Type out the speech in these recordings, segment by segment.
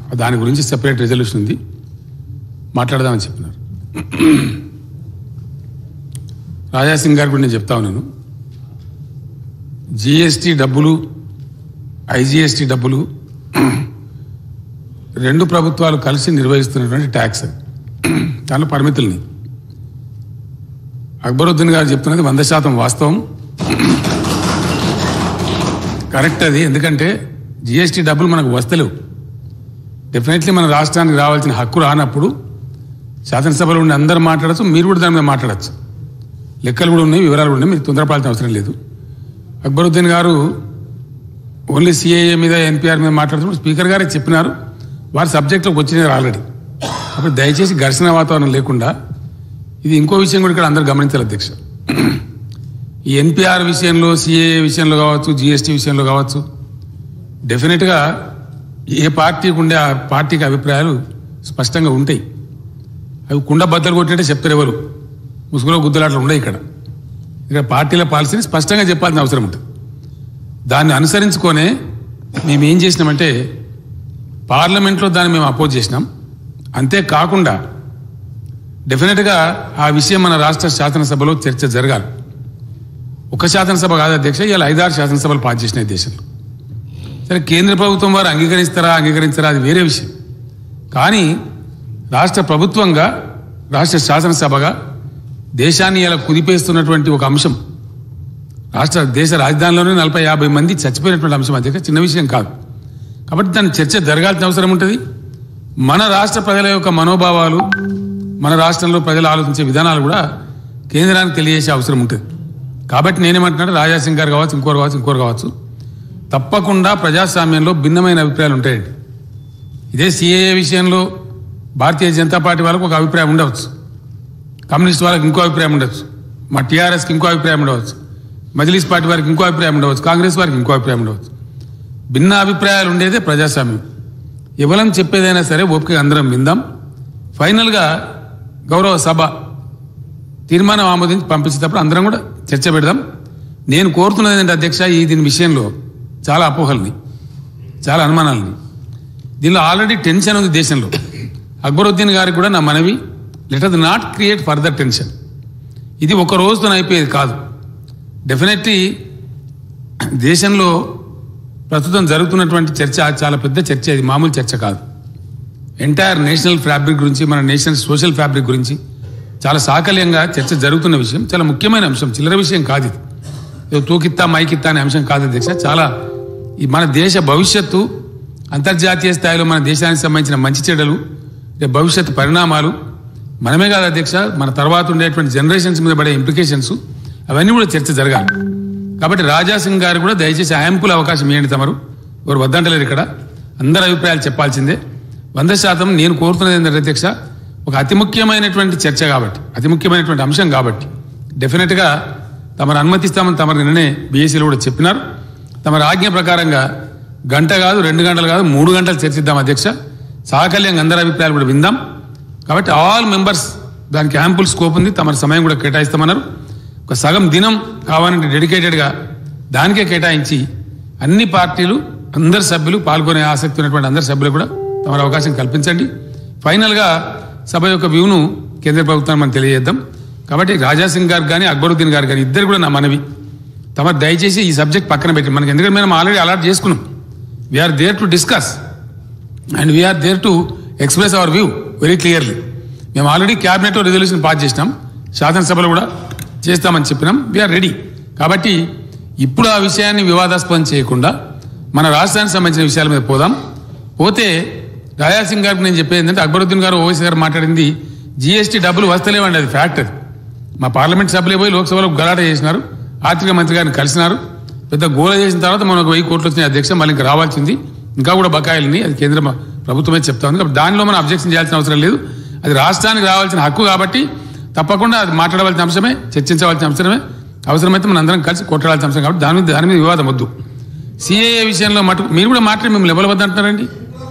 దాని గురించి separate resolution ఉంది మాట్లాడదామని చెప్పినారు రాజాసింగ్ గారు కూడా నేను చెప్తా ఉన్నాను జిఎస్టీ డబ్బులు ఐజిఎస్టీ డబ్బులు రెండు ప్రభుత్వాలు కలిసి నిర్వహిస్తున్నటువంటి ట్యాక్స్ అది. దానిలో పరిమితుల్ని అక్బరుద్దీన్ గారు చెప్తున్నది వంద శాతం వాస్తవం కరెక్ట్ అది ఎందుకంటే జిఎస్టీ డబ్బులు మనకు వస్తలేవు డెఫినెట్లీ మన రాష్ట్రానికి రావాల్సిన హక్కు రానప్పుడు శాసనసభలో ఉండి అందరూ మాట్లాడచ్చు మీరు కూడా దాని మీద మాట్లాడచ్చు లెక్కలు కూడా ఉన్నాయి వివరాలు కూడా ఉన్నాయి మీరు తొందరపడాల్సిన అవసరం లేదు అక్బరుద్దీన్ గారు ఓన్లీ సిఏఏ మీద ఎన్పిఆర్ మీద మాట్లాడుతున్నారు స్పీకర్ గారే చెప్పినారు వారి సబ్జెక్టులోకి వచ్చినారు ఆల్రెడీ అప్పుడు దయచేసి ఘర్షణ వాతావరణం లేకుండా ఇది ఇంకో విషయం కూడా ఇక్కడ అందరూ గమనించాలి అధ్యక్ష ఈ ఎన్పిఆర్ విషయంలో సిఏఏ విషయంలో కావచ్చు జిఎస్టీ విషయంలో కావచ్చు డెఫినెట్గా ఏ పార్టీకి ఉండే ఆ పార్టీకి అభిప్రాయాలు స్పష్టంగా ఉంటాయి అవి కుండ బద్దలు కొట్టినట్టే చెప్తారు ఎవరు ముసుగులో గుద్దలాట్లు ఉండవు ఇక్కడ ఇక్కడ పార్టీల పాలసీని స్పష్టంగా చెప్పాల్సిన అవసరం ఉంటుంది దాన్ని అనుసరించుకొనే మేము ఏం చేసినామంటే పార్లమెంట్లో దాన్ని మేము అపోజ్ చేసినాం అంతేకాకుండా డెఫినెట్గా ఆ విషయం మన రాష్ట్ర శాసనసభలో చర్చ జరగాలి ఒక శాసనసభ కాదు అధ్యక్ష ఇలా ఐదారు శాసనసభలు పాస్ చేసినాయి దేశంలో సరే కేంద్ర ప్రభుత్వం వారు అంగీకరిస్తారా అంగీకరించారా అది వేరే విషయం కానీ రాష్ట్ర ప్రభుత్వంగా రాష్ట్ర శాసనసభగా దేశాన్ని ఇలా కుదిపేస్తున్నటువంటి ఒక అంశం రాష్ట్ర దేశ రాజధానిలోనే నలభై యాభై మంది చచ్చిపోయినటువంటి అంశం అధ్యక్ష చిన్న విషయం కాదు కాబట్టి దాని చర్చ జరగాల్సిన అవసరం ఉంటుంది మన రాష్ట్ర ప్రజల యొక్క మనోభావాలు మన రాష్ట్రంలో ప్రజలు ఆలోచించే విధానాలు కూడా కేంద్రానికి తెలియజేసే అవసరం ఉంటుంది కాబట్టి నేనేమంటున్నాను రాజాసింగ్ గారు కావచ్చు ఇంకోరు కావచ్చు ఇంకోరు కావచ్చు తప్పకుండా ప్రజాస్వామ్యంలో భిన్నమైన అభిప్రాయాలు ఉంటాయండి ఇదే సిఏఏ విషయంలో భారతీయ జనతా పార్టీ వాళ్ళకు ఒక అభిప్రాయం ఉండవచ్చు కమ్యూనిస్ట్ వాళ్ళకి ఇంకో అభిప్రాయం ఉండవచ్చు మా టీఆర్ఎస్కి ఇంకో అభిప్రాయం ఉండవచ్చు మజ్లీస్ పార్టీ వారికి ఇంకో అభిప్రాయం ఉండవచ్చు కాంగ్రెస్ వారికి ఇంకో అభిప్రాయం ఉండవచ్చు భిన్న అభిప్రాయాలు ఉండేదే ప్రజాస్వామ్యం ఎవరం చెప్పేదైనా సరే ఓపిక అందరం విందాం ఫైనల్గా గౌరవ సభ తీర్మానం ఆమోదించి పంపించేటప్పుడు అందరం కూడా చర్చ పెడదాం నేను కోరుతున్నది ఏంటంటే అధ్యక్ష ఈ దీని విషయంలో చాలా అపోహల్ని చాలా అనుమానాలని దీనిలో ఆల్రెడీ టెన్షన్ ఉంది దేశంలో అక్బరుద్దీన్ గారికి కూడా నా మనవి let us not create further tension ఇది ఒక రోజుతో అయిపోయేది కాదు డెఫినెట్లీ దేశంలో ప్రస్తుతం జరుగుతున్నటువంటి చర్చ చాలా పెద్ద చర్చ ఇది మామూలు చర్చ కాదు ఎంటైర్ నేషనల్ ఫ్యాబ్రిక్ గురించి మన నేషనల్ సోషల్ ఫ్యాబ్రిక్ గురించి చాలా సాకల్యంగా చర్చ జరుగుతున్న విషయం చాలా ముఖ్యమైన అంశం చిల్లర విషయం కాదు ఇది ఏదో తూకిత్తా మైకిత్తా అనే అంశం కాదు అధ్యక్ష చాలా ఈ మన దేశ భవిష్యత్తు అంతర్జాతీయ స్థాయిలో మన దేశానికి సంబంధించిన మంచి చెడ్డలు రేపు భవిష్యత్తు పరిణామాలు మనమే కాదు అధ్యక్ష మన తర్వాత ఉండేటువంటి జనరేషన్స్ మీద పడే ఇంప్లికేషన్స్ అవన్నీ కూడా చర్చ జరగాలి కాబట్టి రాజాసింగ్ గారు కూడా దయచేసి యాంపుల్ అవకాశం ఇవ్వండి తమరు ఎవరు వద్దంటలేరు ఇక్కడ అందరి అభిప్రాయాలు చెప్పాల్సిందే వంద శాతం నేను కోరుతున్నది ఏంటంటే అధ్యక్ష ఒక అతి ముఖ్యమైనటువంటి చర్చ కాబట్టి అతి ముఖ్యమైనటువంటి అంశం కాబట్టి డెఫినెట్గా తమరు అనుమతిస్తామని తమరు నిన్ననే బీఎస్సీలో కూడా చెప్పినారు తమరు ఆజ్ఞ ప్రకారంగా గంట కాదు రెండు గంటలు కాదు మూడు గంటలు చర్చిద్దాం అధ్యక్ష సాకల్యంగా అందరి అభిప్రాయాలు కూడా విందాం కాబట్టి ఆల్ మెంబర్స్ దానికి యాంపుల్ స్కోప్ ఉంది తమ సమయం కూడా కేటాయిస్తామన్నారు ఒక సగం దినం కావాలంటే డెడికేటెడ్గా దానికే కేటాయించి అన్ని పార్టీలు అందరు సభ్యులు పాల్గొనే ఆసక్తి ఉన్నటువంటి అందరు సభ్యులు కూడా తమ అవకాశం కల్పించండి ఫైనల్గా సభ యొక్క వ్యూను కేంద్ర ప్రభుత్వాన్ని మనం తెలియజేద్దాం కాబట్టి రాజాసింగ్ గారు కానీ అక్బరుద్దీన్ గారు కానీ ఇద్దరు కూడా నా మనవి తమ దయచేసి ఈ సబ్జెక్ట్ పక్కన పెట్టి మనకి ఎందుకంటే మనం ఆల్రెడీ అలాట్ చేసుకున్నాం we are there to discuss and we are there to express our view very clearly మేము ఆల్రెడీ క్యాబినెట్లో రెజల్యూషన్ పాస్ చేసినాం శాసనసభలో కూడా చేస్తామని చెప్పినాం వీఆర్ రెడీ కాబట్టి ఇప్పుడు ఆ విషయాన్ని వివాదాస్పదం చేయకుండా మన రాష్ట్రానికి సంబంధించిన విషయాల మీద పోదాం పోతే రాజాసింగ్ గారికి నేను చెప్పేది ఏంటంటే అక్బరుద్దీన్ గారు ఓవైసీ గారు మాట్లాడింది జీఎస్టీ డబ్బులు వస్తలేవండి అది ఫ్యాక్ట్ అది మా పార్లమెంట్ సభ్యులే పోయి లోక్సభలో గలాట చేసినారు ఆర్థిక మంత్రి గారిని కలిసినారు పెద్ద గోల చేసిన తర్వాత మనకు వెయ్యి కోట్లు వచ్చిన అధ్యక్ష మళ్ళీ ఇంకా రావాల్సింది ఇంకా కూడా బకాయిలని అది కేంద్ర ప్రభుత్వమే చెప్తా ఉంది కాబట్టి దానిలో మనం అబ్జెక్షన్ చేయాల్సిన అవసరం లేదు అది రాష్ట్రానికి రావాల్సిన హక్కు కాబట్టి తప్పకుండా అది మాట్లాడవలసిన అంశమే చర్చించవలసిన అంశమే అవసరమైతే మనం అందరం కలిసి కొట్టడాల్సిన అంశం కాబట్టి దాని మీద దాని మీద వివాదం వద్దు సిఏఏ విషయంలో మటు మీరు కూడా మాట్లాడి మిమ్మల్ని ఎవరు వద్దంటున్నారండి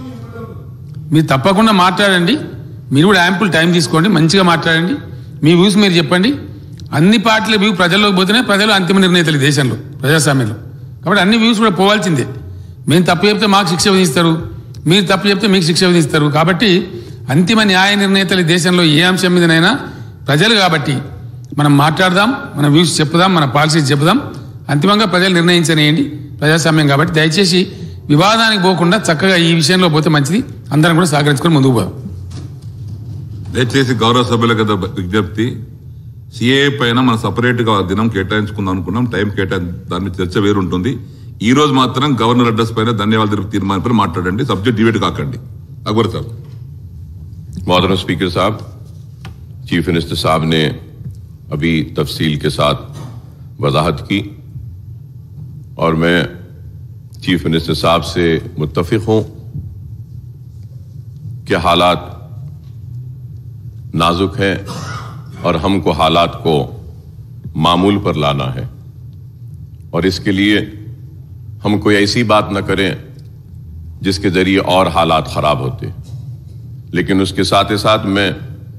మీరు తప్పకుండా మాట్లాడండి మీరు కూడా యాంపుల్ టైం తీసుకోండి మంచిగా మాట్లాడండి మీ వ్యూస్ మీరు చెప్పండి అన్ని పార్టీల వ్యూ ప్రజల్లోకి పోతేనే ప్రజలు అంతిమ నిర్ణేతలు ఈ దేశంలో ప్రజాస్వామ్యంలో కాబట్టి అన్ని వ్యూస్ కూడా పోవాల్సిందే మేము తప్పు చెప్తే మాకు శిక్ష విధిస్తారు మీరు తప్పు చెప్తే మీకు శిక్ష విధిస్తారు కాబట్టి అంతిమ న్యాయ నిర్ణేతలు ఈ దేశంలో ఏ అంశం మీదనైనా ప్రజలు కాబట్టి మనం మాట్లాడదాం మన వ్యూస్ చెప్పుదాం మన పాలసీస్ చెప్పుదాం అంతిమంగా ప్రజలు నిర్ణయించనేయండి ప్రజాస్వామ్యం కాబట్టి దయచేసి వివాదానికి పోకుండా చక్కగా ఈ విషయంలో పోతే మంచిది అందరం కూడా సహకరించుకొని ముందుకు పోదాం దయచేసి గౌరవ సభ్యుల కదా విజ్ఞప్తి సిఏ పైన మనం సపరేట్ గా దినం కేటాయించుకుందాం అనుకున్నాం టైం కేటాయి దాని మీద చర్చ వేరుంటుంది ఈ రోజు మాత్రం గవర్నర్ అడ్రస్ పైన ధన్యవాదాలు తెలుపు తీర్మానం పైన మాట్లాడండి సబ్జెక్ట్ డిబేట్ కాకండి అక్బర్ సార్ मोहतरम स्पीकर साहब चीफ मिनिस्टर साहब ने अभी तफसील के साथ वजाहत की और मैं चीफ मिनिस्टर साहब से मुत्तफिक हूं कि हालात नाजुक हैं और हमको हालात को मामूल पर लाना है और इसके लिए हम कोई ऐसी बात न करें जिसके जरिए और हालात खराब होते लेकिन उसके साथ ही साथ मैं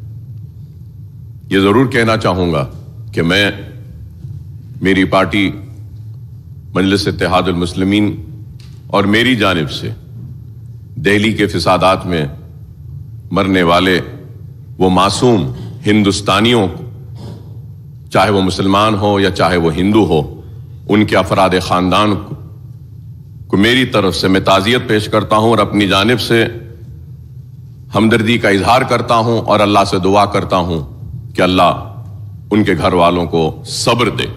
ये जरूर कहना चाहूंगा कि मैं मेरी पार्टी मजलिस इत्तेहाद मुस्लिमीन और मेरी जानब से दिल्ली के फिसादात में मरने वाले वो मासूम हिंदुस्तानियों को चाहे वो मुसलमान हो या चाहे वो हिंदू हो उनके अफराद खानदान को, को मेरी तरफ से मैं ताजियत पेश करता हूं और अपनी जानब से हमदर्दी का इजहार करता हूं और अल्लाह से दुआ करता हूं कि अल्लाह उनके घर वालों को सब्र दे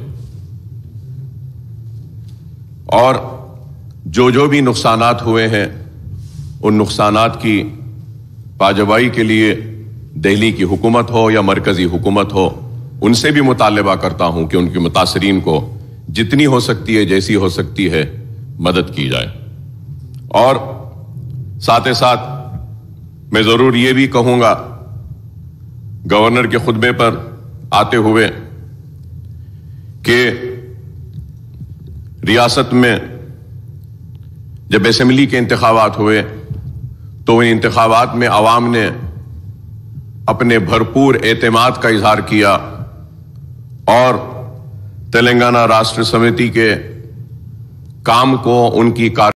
और जो जो भी नुकसानात हुए हैं उन नुकसानात की पाजवाई के लिए दिल्ली की हुकूमत हो या मरकजी हुकूमत हो उनसे भी मुतालबा करता हूं कि उनकी मुतासरीन को जितनी हो सकती है जैसी हो सकती है मदद की जाए और साथ ही साथ मैं जरूर ये भी कहूंगा गवर्नर के खुतबे पर आते हुए कि रियासत में जब असेंबली के इंतखाबात हुए तो इन इंतखाबात में आवाम ने अपने भरपूर एतमाद का इजहार किया और तेलंगाना राष्ट्र समिति के काम को उनकी कार्य